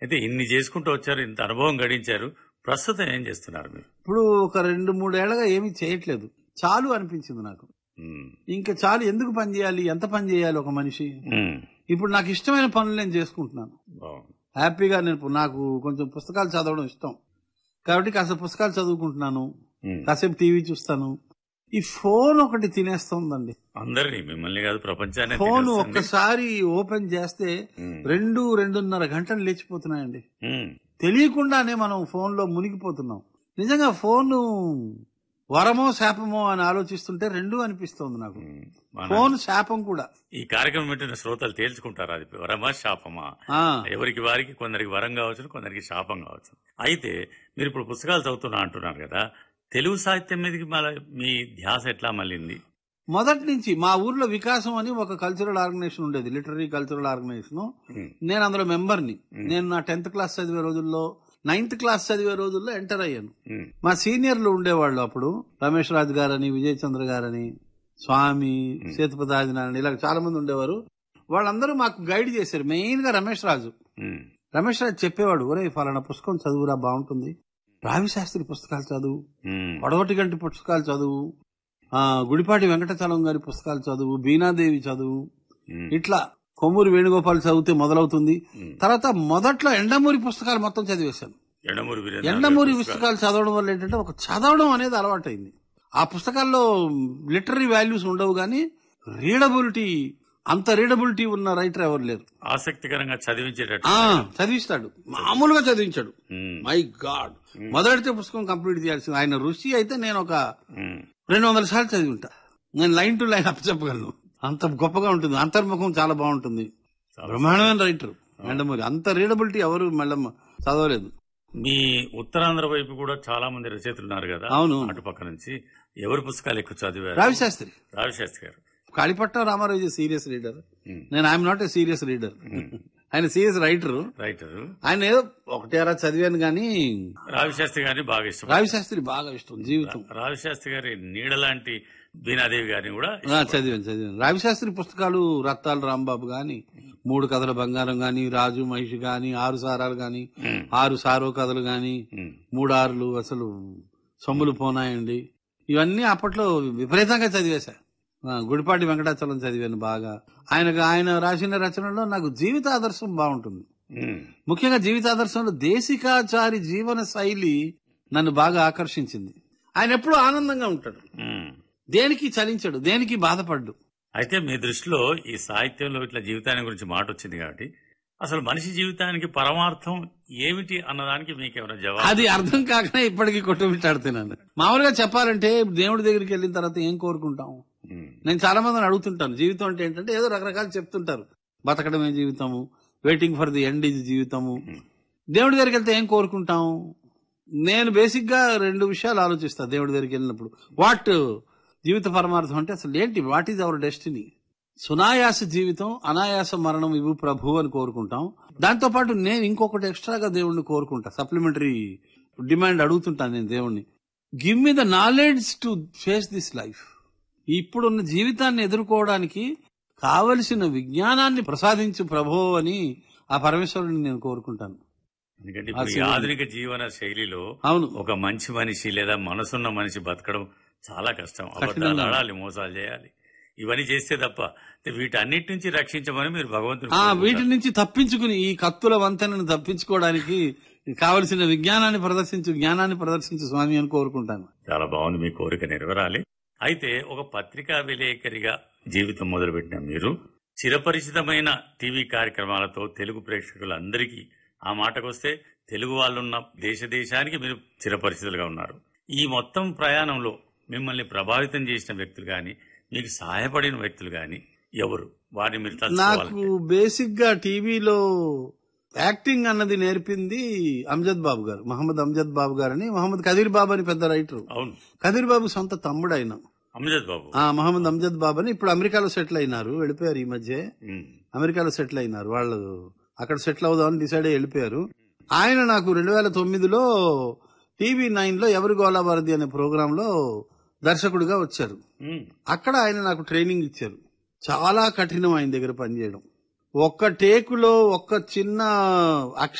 అయితే ఇన్ని చేసుకుంటూ వచ్చారు ఇంత అనుభవం గడించారు ప్రస్తుతం ఏం చేస్తున్నారు మీరు ఇప్పుడు ఒక రెండు మూడేళ్లగా ఏమీ చేయట్లేదు చాలు అనిపించింది నాకు ఉమ్, ఇంకా చాలు ఎందుకు పని చేయాలి ఎంత పని చేయాలి ఒక మనిషి ఉమ్, ఇప్పుడు నాకు ఇష్టమైన పనులు నేను చేసుకుంటున్నాను బాగుంది హ్యాపీగా నేను నాకు కొంచెం పుస్తకాలు చదవడం ఇష్టం కాబట్టి కాసేపు పుస్తకాలు చదువుకుంటున్నాను ఉమ్. కాసేపు టీవీ చూస్తాను ఈ ఫోన్ ఒకటి తినేస్తోందండి అందరినీ మిమ్మల్ని కాదు ప్రపంచాన్ని ఫోన్ ఒక్కసారి ఓపెన్ చేస్తే ఉమ్, రెండు రెండున్నర గంటలు లేచిపోతున్నాయండి ఉమ్, తెలియకుండానే మనం ఫోన్ లో మునిగిపోతున్నాం నిజంగా ఫోన్ వరమో శాపమో అని ఆలోచిస్తుంటే రెండు అనిపిస్తోంది నాకు ఉమ్. మన ఫోన్ శాపం కూడా ఈ కార్యక్రమం వింటున్న శ్రోతలు తేల్చుకుంటారు అది వరమా శాపమా ఆ ఎవరికి వారికి కొందరికి వరం కావచ్చు కొందరికి శాపం కావచ్చు అయితే మీరు ఇప్పుడు పుస్తకాలు చదువుతున్నా అంటున్నారు కదా తెలుగు సాహిత్యం మీదకి మళ్ళీ మీ ధ్యాస ఎట్లా మళ్ళింది మొదటి నుంచి మా ఊర్లో వికాసం అని ఒక కల్చరల్ ఆర్గనైజేషన్ ఉండేది లిటరీ కల్చరల్ ఆర్గనైజేషన్ ఉమ్, నేను అందులో మెంబర్ని నేను నా టెన్త్ క్లాస్ చదివే రోజుల్లో నైన్త్ క్లాస్ చదివే రోజుల్లో ఎంటర్ అయ్యాను ఉమ్, మా సీనియర్లు ఉండేవాళ్ళు అప్పుడు రమేష్ రాజు గారని విజయ్ చంద్ర గారని స్వామి సేతుపతి ఆదినారాయణ ఇలా చాలా మంది ఉండేవారు వాళ్ళందరూ మాకు గైడ్ చేశారు మెయిన్ గా రమేష్ రాజు ఉమ్, రమేష్ రాజు చెప్పేవాడు ఒరే ఫలానా పుస్తకం చదువురా బాగుంటుంది రావి శాస్త్రి పుస్తకాలు చదువు ఉమ్, పడవటి గంటి పుస్తకాలు చదువు ఆ గుడిపాటి వెంకటచలం గారి పుస్తకాలు చదువు బీనాదేవి చదువు ఉమ్, ఇట్లా కొమ్మూరి వేణుగోపాల్ చదివితే మొదలవుతుంది ఉమ్. తర్వాత మొదట్లో ఎండమూరి పుస్తకాలు మొత్తం చదివేశాను ఎండమూరి వీరేంద్ర ఎండమూరి గారి పుస్తకాలు చదవడం వల్ల ఏంటంటే ఒక చదవడం అనేది అలవాటైంది ఆ పుస్తకాల్లో లిటరీ వాల్యూస్ ఉండవు కానీ రీడబిలిటీ అంత రీడబిలిటీ ఉన్న రైటర్ ఎవరు లేరు ఆసక్తికరంగా చదివించేటట్టు ఆ చదివిస్తాడు మామూలుగా చదివించాడు ఉమ్, మై గాడ్ మొదలెడితే పుస్తకం కంప్లీట్ చేయాల్సింది ఆయన రుచి అయితే నేను ఒక ఉమ్, రెండు వందల సార్లు చదివి ఉంటా నేను లైన్ టు లైన్ అప్ చెప్పగలను అంత గొప్పగా ఉంటుంది అంతర్ముఖం చాలా బాగుంటుంది బ్రహ్మాండమైన రైటర్ ఎండమూరి అంత రీడబిలిటీ ఎవరు మళ్ళీ చదవలేదు మీ ఉత్తరాంధ్ర వైపు కూడా చాలా మంది రచయితలు ఉన్నారు కదా అవును అటుపక్క నుంచి ఎవరి పుస్తకాలు ఎక్కువ చదివారు రావి శాస్త్రి రావిశాస్త్రి గారు కాళీపట్నం రామారావు సీరియస్ రీడర్ ఉమ్, నేను I'm not a serious reader ఆయన సీరియస్ రైటర్ రైటర్ ఆయన ఏదో ఒకటే అరా చదివాను గాని రావిశాస్త్రి గారిని బాగా ఇష్టం రావి శాస్త్రి బాగా ఇష్టం జీవితం రావిశాస్త్రి గారి నీడ లాంటి బీనాదేవి గారిని కూడా ఆ, చదివాను చదివాను రావి శాస్త్రి పుస్తకాలు రత్తాలు రాంబాబు గాని మూడు కథల బంగారం గాని రాజు మహిషి గాని ఆరు సారాలు గాని ఉమ్, ఆరు సారో కథలు గాని ఉమ్, మూడు ఆరులు అసలు సొమ్ములు పోనాయండి ఇవన్నీ అప్పట్లో విపరీతంగా చదివేశా ఆ, గుడిపాటి వెంకటాచలం చదివాను బాగా ఆయనకు ఆయన రాసిన రచనలో నాకు జీవిత ఆదర్శం బాగుంటుంది ఉమ్, ముఖ్యంగా జీవితాదర్శంలో దేశికాచారి జీవన శైలి నన్ను బాగా ఆకర్షించింది ఆయన ఎప్పుడూ ఆనందంగా ఉంటాడు ఉమ్. దేనికి చలించడు దేనికి బాధపడ్డు అయితే మీ దృష్టిలో ఈ సాహిత్యంలో ఇట్లా జీవితాన్ని గురించి మాట వచ్చింది కాబట్టి అసలు మనిషి జీవితానికి పరమార్థం ఏమిటి అన్నదానికి మీకు ఏమైనా జవాబు అది అర్థం కాకనే ఇప్పటికీ కొట్టుమిట్టాడుతున్నాను మామూలుగా చెప్పాలంటే దేవుడి దగ్గరికి వెళ్ళిన తర్వాత ఏం కోరుకుంటాం ఉమ్, నేను చాలా మందిని అడుగుతుంటాను జీవితం అంటే ఏంటంటే ఏదో రకరకాలు చెప్తుంటారు బతకడమే జీవితము వెయిటింగ్ ఫర్ ది ఎండ్ ఇది జీవితము దేవుడి దగ్గరికి వెళ్తే ఏం కోరుకుంటాం నేను బేసిక్ గా రెండు విషయాలు ఆలోచిస్తా దేవుడి దగ్గరికి వెళ్ళినప్పుడు వాట్ జీవిత పరమార్థం అంటే అసలు ఏంటి వాట్ ఈజ్ అవర్ డెస్టినీ సునాయాస జీవితం అనాయాస మరణం ఇవ్వు ప్రభు అని కోరుకుంటాం దాంతో పాటు నేను ఇంకొకటి ఎక్స్ట్రాగా దేవుడిని కోరుకుంటా సప్లిమెంటరీ డిమాండ్ అడుగుతుంటాను నేను దేవుణ్ణి give me the knowledge to face this life ఇప్పుడున్న జీవితాన్ని ఎదుర్కోవడానికి కావలసిన విజ్ఞానాన్ని ప్రసాదించు ప్రభో అని ఆ పరమేశ్వరుని నేను కోరుకుంటాను ఎందుకంటే ఇప్పుడు ఈ ఆధునిక జీవన శైలిలో అవును ఒక మంచి మనిషి లేదా మనసున్న మనిషి బతకడం చాలా కష్టం అబద్ధాలు కఠినంగా. ఆడాలి మోసాలు చేయాలి ఇవన్నీ చేస్తే తప్ప వీటన్నిటి నుంచి రక్షించమని మీరు భగవంతుడు ఆ వీటి నుంచి తప్పించుకుని ఈ కత్తుల వంతెనను తప్పించుకోవడానికి కావలసిన విజ్ఞానాన్ని ప్రదర్శించు జ్ఞానాన్ని ప్రదర్శించు స్వామి అని కోరుకుంటాను చాలా బాగుంది మీ కోరిక నెరవేరాలి అయితే ఒక పత్రికా విలేకరిగా జీవితం మొదలుపెట్టిన మీరు చిరపరిచితమైన టీవీ కార్యక్రమాలతో తెలుగు ప్రేక్షకులందరికీ ఆ మాటకొస్తే తెలుగు వాళ్ళున్న దేశ దేశానికి మీరు చిరపరిచితులుగా ఉన్నారు ఈ మొత్తం ప్రయాణంలో మిమ్మల్ని ప్రభావితం చేసిన వ్యక్తులు గాని మీకు సహాయపడిన వ్యక్తులు గాని ఎవరు వారిని మీరు నాకు తలుచుకోవాలి బేసిక్ గా టీవీలో యాక్టింగ్ అన్నది నేర్పింది అంజద్ బాబు గారు మహమ్మద్ అంజద్ బాబు గారు అని మహమ్మద్ కదీర్ బాబు అని పెద్ద రైటర్ అవును కదీర్ బాబు సొంత తమ్ముడు ఆయన అమ్జద్ బాబు ఆ మహమ్మద్ అంజద్ బాబు అని ఇప్పుడు అమెరికాలో సెటిల్ అయినారు వెళ్ళిపోయారు ఈ మధ్య ఉమ్, అమెరికాలో సెటిల్ అయినారు వాళ్ళు అక్కడ సెటిల్ అవుదామని డిసైడ్ అయ్యి వెళ్ళిపోయారు ఆయన నాకు రెండు వేల తొమ్మిదిలో టీవీ నైన్ లో ఎవరి గోలాభారతి అనే ప్రోగ్రామ్ లో దర్శకుడిగా వచ్చారు ఉమ్, అక్కడ ఆయన నాకు ట్రైనింగ్ ఇచ్చారు చాలా కఠినం ఆయన దగ్గర పనిచేయడం ఒక్క టేకులో ఒక్క చిన్న అక్ష